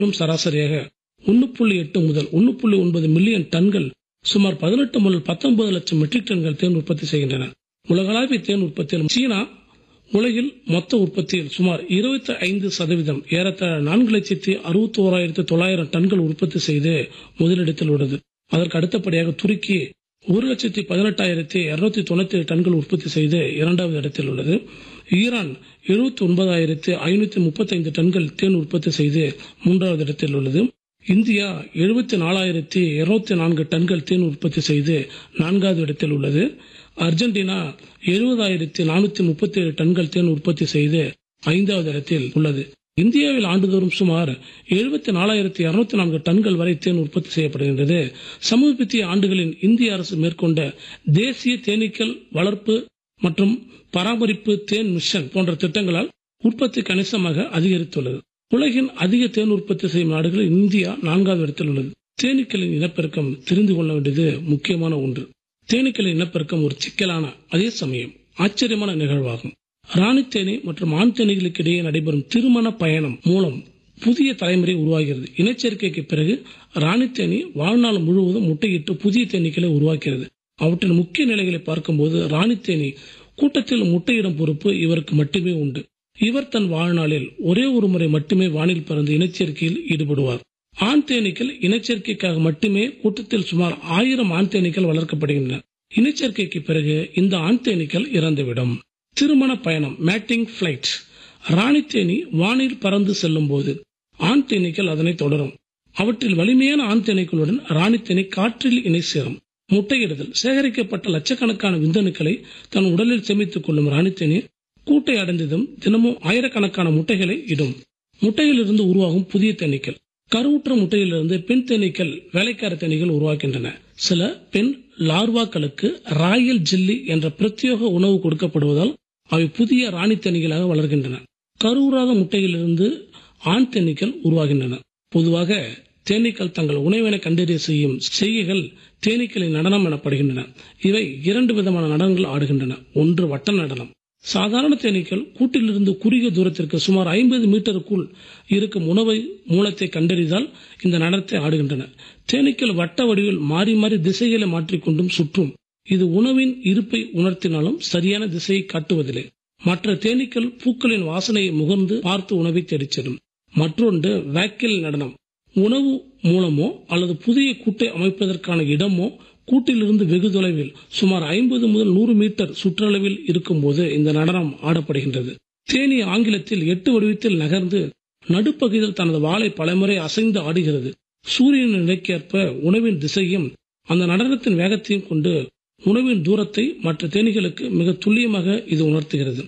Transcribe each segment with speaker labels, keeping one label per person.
Speaker 1: இன்னும் சராசரியாக ஒன்று புள்ளி எட்டு முதல் ஒன்று புள்ளி ஒன்பது மில்லியன் டன்கள் சுமார் பதினெட்டு முதல் பத்தொன்பது லட்சம் மெட்ரிக் டன்கள் தேன் உற்பத்தி செய்கின்றன உலகளாவிய தேன் உற்பத்தியில் சீனா உலகில் மொத்த உற்பத்தியில் சுமார் இருபத்தி ஐந்து சதவீதம் ஏறத்தாழ நான்கு லட்சத்தி அறுபத்தி ஓராயிரத்தி தொள்ளாயிரம் டன்கள் உற்பத்தி செய்து முதலிடத்தில் உள்ளது அதற்கு அடுத்தபடியாக துருக்கி ஒரு லட்சத்தி பதினெட்டாயிரத்தி இருநூத்தி தொண்ணூத்தி ஏழு டன்கள் உற்பத்தி செய்து இரண்டாவது இடத்தில் உள்ளது ஈரான் எழுபத்தி ஒன்பதாயிரத்தி ஐநூத்தி முப்பத்தைந்து டன்கள் தேன் உற்பத்தி செய்து மூன்றாவது இடத்தில் உள்ளது இந்தியா எழுபத்தி நாலாயிரத்தி இருநூத்தி நான்கு டன்கள் தேன் உற்பத்தி செய்து நான்காவது இடத்தில் உள்ளது அர்ஜென்டினா எழுபதாயிரத்தி நானூத்தி முப்பத்தி ஏழு டன்கள் தேன் உற்பத்தி செய்து ஐந்தாவது இடத்தில் உள்ளது இந்தியாவில் ஆண்டுதோறும் சுமார் எழுபத்தி நாலாயிரத்தி இருநூத்தி நான்கு டன்கள் வரை தேன் உற்பத்தி செய்யப்படுகின்றது சமீபத்திய ஆண்டுகளில் இந்திய அரசு மேற்கொண்ட தேசிய தேனீக்கள் வளர்ப்பு மற்றும் பராமரிப்பு தேன் மிஷன் போன்ற திட்டங்களால் உற்பத்தி கணிசமாக அதிகரித்துள்ளது உலகின் அதிக தேன் உற்பத்தி செய்யும் நாடுகளில் இந்தியா நான்காவது இடத்தில் உள்ளது தேனீக்களின் இனப்பெருக்கம் தெரிந்து கொள்ள வேண்டியது முக்கியமான ஒன்று தேனீக்களின் இனப்பெருக்கம் ஒரு சிக்கலான அதே சமயம் ஆச்சரியமான நிகழ்வாகும் ராணி தேனி மற்றும் ஆண் தேனீகளுக்கு இடையே நடைபெறும் திருமண பயணம் மூலம் புதிய தலைமுறை உருவாகிறது இனச்சேர்க்கைக்கு பிறகு ராணி தேனி வாழ்நாள் முழுவதும் முட்டையிட்டு புதிய தேனீக்களை உருவாக்கிறது அவற்றின் முக்கிய நிலைகளை பார்க்கும்போது ராணி தேனி கூட்டத்தில் முட்டையிடும் பொறுப்பு இவருக்கு மட்டுமே உண்டு இவர் தன் வாழ்நாளில் ஒரே ஒரு முறை மட்டுமே வானில் பறந்து இனச்சேர்க்கையில் ஈடுபடுவார் ஆண் தேனீக்கள் இனச்சேர்க்கைக்காக மட்டுமே கூட்டத்தில் சுமார் ஆயிரம் ஆண் தேனீக்கள் வளர்க்கப்படுகின்றன இனச்சேர்க்கைக்கு பிறகு இந்த ஆண் தேனீக்கள் இறந்துவிடும் திருமண பயணம் மேட்டிங் பிளைட் ராணி தேனி வானில் பறந்து செல்லும் போது ஆண் தேனீக்கள் அதனை தொடரும் அவற்றில் வலிமையான ஆண் தேனீக்களுடன் ராணி தேனி காற்றில் இணை சேரும் முட்டையிடுதல் சேகரிக்கப்பட்ட லட்சக்கணக்கான விந்தணுக்களை தன் உடலில் சேமித்துக் கொள்ளும் ராணி தேனி கூட்டை அடைந்ததும் தினமும் ஆயிரக்கணக்கான முட்டைகளை இடும் முட்டையிலிருந்து உருவாகும் புதிய தேனீக்கள் கருவுற்ற முட்டையிலிருந்து பெண் தேனீக்கள் வேலைக்கார தேனீகள் உருவாக்கின்றன சில பெண் லார்வாக்களுக்கு ராயல் ஜில்லி என்ற பிரத்யேக உணவு கொடுக்கப்படுவதால் அவை புதிய ராணி தேனீகளாக வளர்கின்றன கருவுறாத முட்டையிலிருந்து ஆண் தேனீக்கள் உருவாகின்றன பொதுவாக தேனீக்கள் தங்கள் உணவினை கண்டறிய செய்யும் செய்கைகள் தேனீக்களின் நடனம் எனப்படுகின்றன இவை இரண்டு விதமான நடனங்கள் ஆடுகின்றன ஒன்று வட்ட நடனம் சாதாரண தேனீக்கள் கூட்டிலிருந்து குறுகிய தூரத்திற்கு சுமார் ஐம்பது மீட்டருக்குள் இருக்கும் உணவை மூலத்தை கண்டறிந்தால் இந்த நடனத்தை ஆடுகின்றன தேனீக்கள் வட்ட வடிவில் மாறி மாறி திசைகளை மாற்றிக்கொண்டும் சுற்றும் இது உணவின் இருப்பை உணர்த்தினாலும் சரியான திசையை காட்டுவதில்லை மற்ற தேனீக்கள் பூக்களின் வாசனையை முகர்ந்து பார்த்து உணவை தேடிச் செல்லும் மற்றொன்று வேக்கில் நடனம் உணவு மூலமோ அல்லது புதிய கூட்டை அமைப்பதற்கான இடமோ கூட்டிலிருந்து வெகு தொலைவில் சுமார் ஐம்பது முதல் நூறு மீட்டர் சுற்றளவில் இருக்கும்போது இந்த நடனம் ஆடப்படுகின்றது தேனி ஆங்கிலத்தில் எட்டு வடிவத்தில் நகர்ந்து நடுப்பகுதியில் தனது வாளை பலமுறை அசைந்து ஆடுகிறது சூரியனின் நிலைக்கேற்ப உணவின் திசையும் அந்த நடனத்தின் வேகத்தையும் கொண்டு உணவின் தூரத்தை மற்ற தேனீகளுக்கு மிக துல்லியமாக இது உணர்த்துகிறது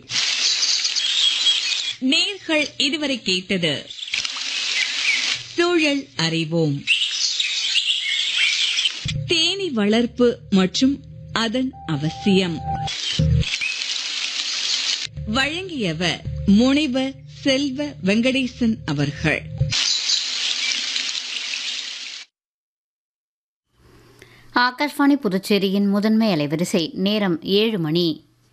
Speaker 2: நேர்கள் இதுவரை கேட்டது சூழல் அறிவோம் தேனி வளர்ப்பு மற்றும் அதன் அவசியம் வழங்கியவர் முனைவர் செல்வ வெங்கடேசன் அவர்கள்
Speaker 3: ஆகாஷ்வாணி புதுச்சேரியின் முதன்மை அலைவரிசை நேரம் ஏழு மணி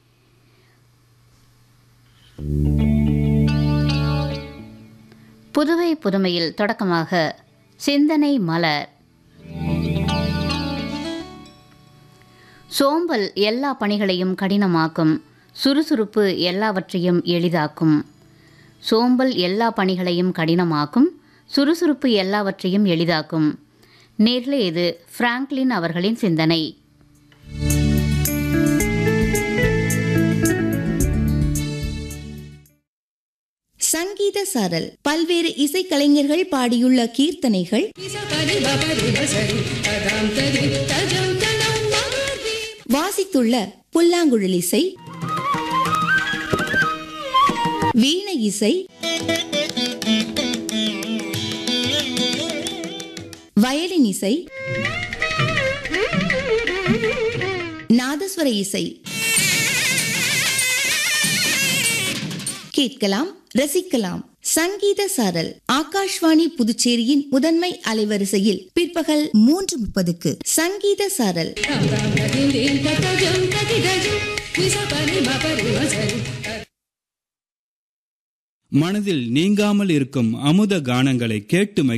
Speaker 3: புதுவை புதுமையில் தொடக்கமாக சிந்தனை மலர் சோம்பல் எல்லா பணிகளையும் கடினமாக்கும் சுறுசுறுப்பு எல்லாவற்றையும் எளிதாக்கும் சோம்பல் எல்லா பணிகளையும் கடினமாக்கும் சுறுசுறுப்பு எல்லாவற்றையும் எளிதாக்கும் நேரில் இது பிராங்க்லின் அவர்களின் சிந்தனை
Speaker 4: சங்கீத சாரல் பல்வேறு இசைக்கலைஞர்கள் பாடியுள்ள கீர்த்தனைகள் வாசித்துள்ள புல்லாங்குழல் இசை வீணை இசை வயலின் இசை நாதஸ்வர இசை கேட்கலாம் ரசிக்கலாம் சங்கீத சாரல் ஆகாஷ்வாணி புதுச்சேரியின் முதன்மை அலைவரிசையில் பிற்பகல் மூன்று முப்பதுக்கு சங்கீத சாரல்
Speaker 5: மனதில் நீங்காமல் இருக்கும் அமுத கானங்களை கேட்டு மகிழ